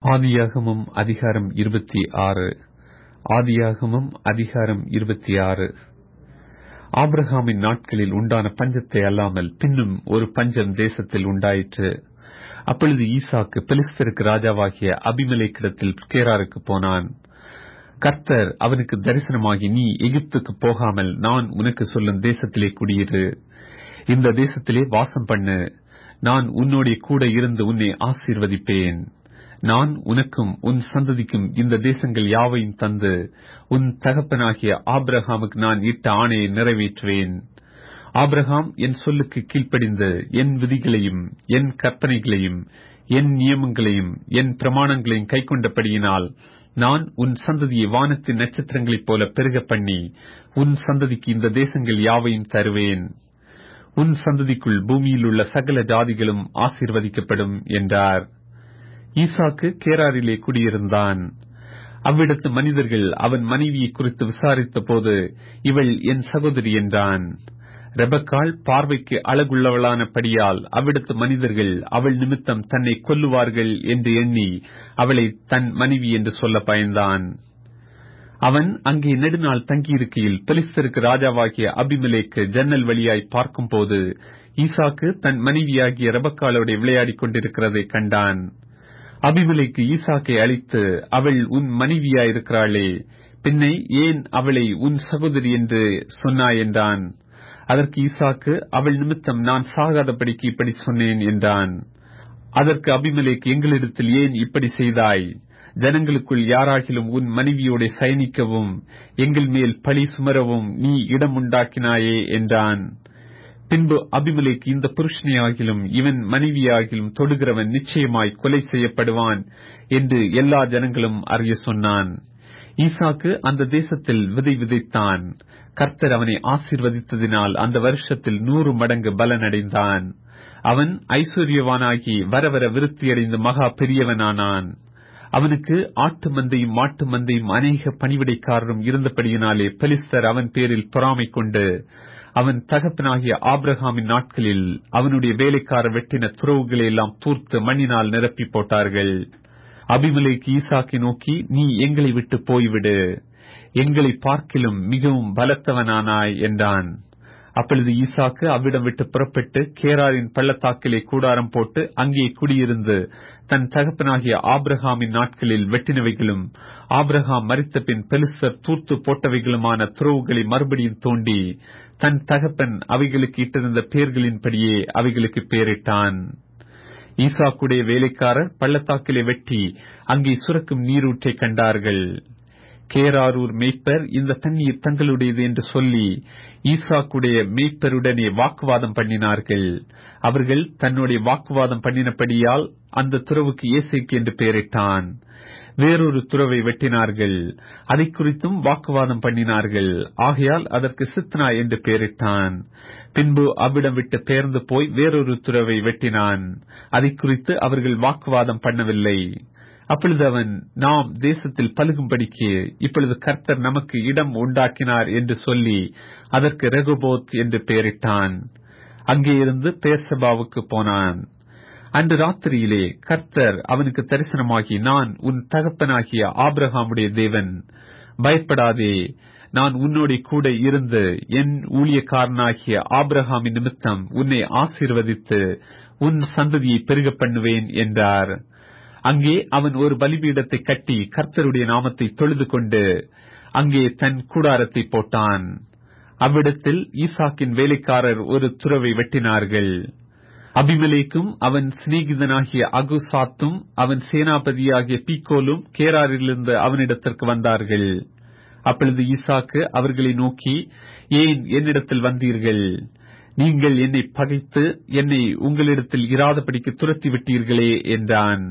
ஆதியாகமம் அதிகாரம் இருபத்தி ஆறு ஆதியாகமம் அதிகாரம் இருபத்தி ஆறு ஆபிரகாமின் நாட்களில் உண்டான பஞ்சத்தை அல்லாமல் பின்னும் ஒரு பஞ்சம் தேசத்தில் உண்டாயிற்று அப்பொழுது ஈசாக்கு பெலிஸ்தருக்கு ராஜாவாகிய அபிமெலேக்கிடத்தில் கேராருக்கு போனான் கர்த்தர் அவனுக்கு தரிசனமாகி நீ எகிப்துக்கு போகாமல் நான் உனக்கு சொல்லும் தேசத்திலே குடியிரு இந்த தேசத்திலே வாசம் பண்ணு நான் உன்னோட கூட இருந்து உன்னை ஆசீர்வதிப்பேன் நான் உனக்கும் உன் சந்ததிக்கும் இந்த தேசங்கள் யாவையும் தந்து உன் தகப்பனாகிய ஆபிரகாமுக்கு நான் இட்ட ஆணையை நிறைவேற்றுவேன் ஆபிரகாம் என் சொல்லுக்கு கீழ்ப்படிந்து என் விதிகளையும் என் கற்பனைகளையும் என் நியமங்களையும் என் பிரமாணங்களையும் கைக்கொண்டபடியினால் நான் உன் சந்ததியை வானத்தின் நட்சத்திரங்களைப் போல பெருக பண்ணி உன் சந்ததிக்கு இந்த தேசங்கள் யாவையும் தருவேன் உன் சந்ததிக்குள் பூமியில் உள்ள சகல ஜாதிகளும் ஆசீர்வதிக்கப்படும் என்றார் ஈசாக்கு கேராரிலே குடியிருந்தான் அவ்விடத்து மனிதர்கள் அவன் மனைவியை குறித்து விசாரித்த போது இவள் என் சகோதரி என்றான் ரெபக்காள் பார்வைக்கு அழகுள்ளவளானபடியால் அவ்விடத்து மனிதர்கள் அவள் நிமித்தம் தன்னை கொல்லுவார்கள் என்று எண்ணி அவளை தன் மனைவி என்று சொல்ல பயந்தான் அவன் அங்கே நெடுநாள் தங்கியிருக்கையில் பெலிஸ்தருக்கு ராஜாவாகிய அபிமலேக்கு ஜன்னல் வழியாய் பார்க்கும்போது ஈசாக்கு தன் மனைவியாகிய ரெபக்காளோட விளையாடிக் கொண்டிருக்கிறதை கண்டான் அபிமலைக்கு ஈசாக்கை அளித்து அவள் உன் மனைவியாயிருக்கிறாளே பின்னை ஏன் அவளை உன் சகோதரி என்று சொன்னாய் என்றான் அதற்கு ஈசாக்கு அவள் நிமித்தம் நான் சாகாதபடிக்கு இப்படி சொன்னேன் என்றான் அதற்கு அபிமலேக்கு எங்களிடத்தில் ஏன் இப்படி செய்தாய் ஜனங்களுக்குள் யாராகிலும் உன் மனைவியோட சயனிக்கவும் எங்கள் மேல் பழி சுமரவும் நீ இடம் உண்டாக்கினாயே என்றான் பின்பு அபிமலேக்கு இந்த புருஷனையாகிலும் இவன் மனைவியாகிலும் தொடுகிறவன் நிச்சயமாய் கொலை செய்யப்படுவான் என்று எல்லா ஜனங்களும் அறிய சொன்னான் ஈசாக்கு அந்த தேசத்தில் விதை விதைத்தான் கர்த்தர் அவனை ஆசீர்வதித்ததினால் அந்த வருஷத்தில் நூறு மடங்கு பலனடைந்தான் அவன் ஐஸ்வர்யவானாகி வர வர விருத்தியடைந்து மகா பெரியவனானான் அவனுக்கு ஆட்டு மந்தையும் மாட்டு மந்தையும் அநேக பணிவிடைக்காரரும் இருந்தபடியினாலே பெலிஸ்தர் அவன் பேரில் பொறாமை கொண்டு அவன் தகப்பனாகிய ஆப்ரஹாமின் நாட்களில் அவனுடைய வேலைக்கார வெட்டின துறவுகளை எல்லாம் தூர்த்து மண்ணினால் நிரப்பி போட்டார்கள் அபிமலைக்கு ஈசாக்கை நோக்கி நீ எங்களை விட்டு போய்விடு எங்களை பார்க்கிலும் மிகவும் பலத்தவனானாய் என்றான் அப்பொழுது ஈசாக்கு அவ்விடம் விட்டு புறப்பட்டு கேராரின் பள்ளத்தாக்கிலே கூடாரம் போட்டு அங்கே குடியிருந்து தன் தகப்பனாகிய ஆப்ரஹாமின் நாட்களில் வெட்டினவைகளும் ஆப்ரஹாம் மறித்த பின் பெலிஸ்தர் தூர்த்து போட்டவைகளுமான துறவுகளை மறுபடியும் தோண்டி தன் தகப்பன் அவைகளுக்கு இட்டிருந்த பேர்களின்படியே அவைகளுக்கு பேரிட்டான் ஈசாக்குடைய வேலைக்காரர் பள்ளத்தாக்கிலே வெட்டி அங்கே சுரக்கும் நீரூற்றை கண்டார்கள் கேராரூர் மேய்ப்பர் இந்த தண்ணீர் தங்களுடையது என்று சொல்லி ஈசாக்குடைய மேய்ப்பருடனே வாக்குவாதம் பண்ணினார்கள் அவர்கள் தன்னுடைய வாக்குவாதம் பண்ணினபடியால் அந்த துறவுக்கு ஏசைக்கு என்று பெயரிட்டான் வேறொரு துறவை வெட்டினார்கள் அதை குறித்தும் வாக்குவாதம் பண்ணினார்கள் ஆகையால் அதற்கு சித்னா என்று பெயரிட்டான் பின்பு அவ்விடம் விட்டு பெயர்ந்து போய் வேறொரு துறவை வெட்டினான் அதை குறித்து அவர்கள் வாக்குவாதம் பண்ணவில்லை அப்பொழுது அவன் நாம் தேசத்தில் பழுகும்படிக்கு இப்பொழுது கர்த்தர் நமக்கு இடம் உண்டாக்கினார் என்று சொல்லி அதற்கு ரெகுபோத் என்று பெயரிட்டான் அங்கே இருந்து பேர்சபாவுக்கு போனான் அன்று ராத்திரியிலே கர்த்தர் அவனுக்கு தரிசனமாகி நான் உன் தகப்பனாகிய ஆபிரகாமுடைய தேவன் பயப்படாதே நான் உன்னோட கூட இருந்து என் ஊழியக்காரனாகிய ஆபிரகாமின் நிமித்தம் உன்னை ஆசீர்வதித்து உன் சந்ததியை பெருக பண்ணுவேன் என்றார் அங்கே அவன் ஒரு பலிபீடத்தை கட்டி கர்த்தருடைய நாமத்தை தொழுது கொண்டு அங்கே தன் கூடாரத்தை போட்டான் அவ்விடத்தில் ஈசாக்கின் வேலைக்காரர் ஒரு துறவை வெட்டினார்கள் அபிமலேக்கும் அவன் சிநேகிதனாகிய அகுசாத்தும் அவன் சேனாபதியாகிய பீக்கோலும் கேராரிலிருந்து அவனிடத்திற்கு வந்தார்கள் அப்பொழுது ஈசாக்கு அவர்களை நோக்கி ஏன் என்னிடத்தில் வந்தீர்கள் நீங்கள் என்னை பகைத்து என்னை உங்களிடத்தில் இராதபடிக்கு துரத்தி விட்டீர்களே என்றான்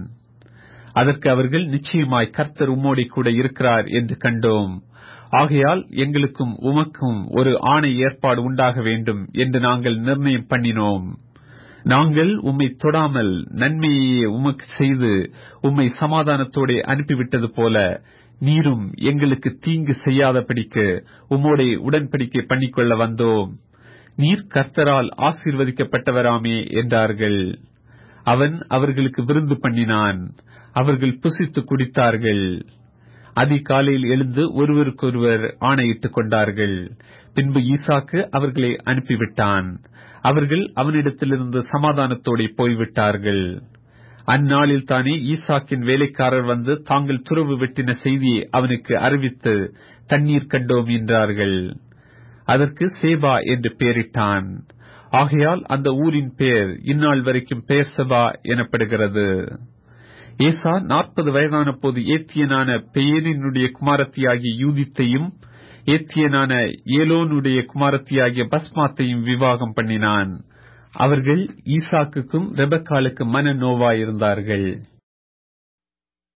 அதற்கு அவர்கள் நிச்சயமாய் கர்த்தர் உம்மோடி கூட இருக்கிறார் என்று கண்டோம் ஆகையால் எங்களுக்கும் உமக்கும் ஒரு ஆணை ஏற்பாடு உண்டாக வேண்டும் என்று நாங்கள் நிர்ணயம் பண்ணினோம் நாங்கள் உம்மை தொடாமல் நன்மையே உமக்கு செய்து உம்மை சமாதானத்தோടെ அனுப்பிவிட்டது போல நீரும் எங்களுக்கு தீங்கு செய்யாதபடிக்கு உம்மோட உடன்படிக்கை பண்ணிக்கொள்ள வந்தோம் நீர் கர்த்தரால் ஆசீர்வதிக்கப்பட்டவராமே என்றார்கள் அவன் அவர்களுக்கு விருந்து பண்ணினான் அவர்கள் புசித்து குடித்தார்கள் அதிகாலையில் எழுந்து ஒருவருக்கொருவர் ஆணையிட்டுக் கொண்டார்கள் பின்பு ஈசாக்கு அவர்களை அனுப்பிவிட்டான் அவர்கள் அவனிடத்திலிருந்து சமாதானத்தோടെ போய்விட்டார்கள் அந்நாளில் தானே ஈசாக்கின் வேலைக்காரர் வந்து தாங்கள் துறவு வெட்டின செய்தியை அவனுக்கு அறிவித்து தண்ணீர் கண்டோம் என்றார்கள் அதற்கு சேபா என்று பெயரிட்டான் ஆகையால் அந்த ஊரின் பெயர் இந்நாள் வரைக்கும் பெயர்சபா எனப்படுகிறது ஏசா நாற்பது வயதான போது ஏத்தியனான பெயரினுடைய குமாரத்தியாகிய யூதித்தையும் ஏத்தியனான ஏலோனுடைய குமாரத்தியாகிய பஸ்மாத்தையும் விவாகம் பண்ணினான் அவர்கள் ஈசாக்குக்கும் ரெபக்காலுக்கும் மன நோவாயிருந்தார்கள்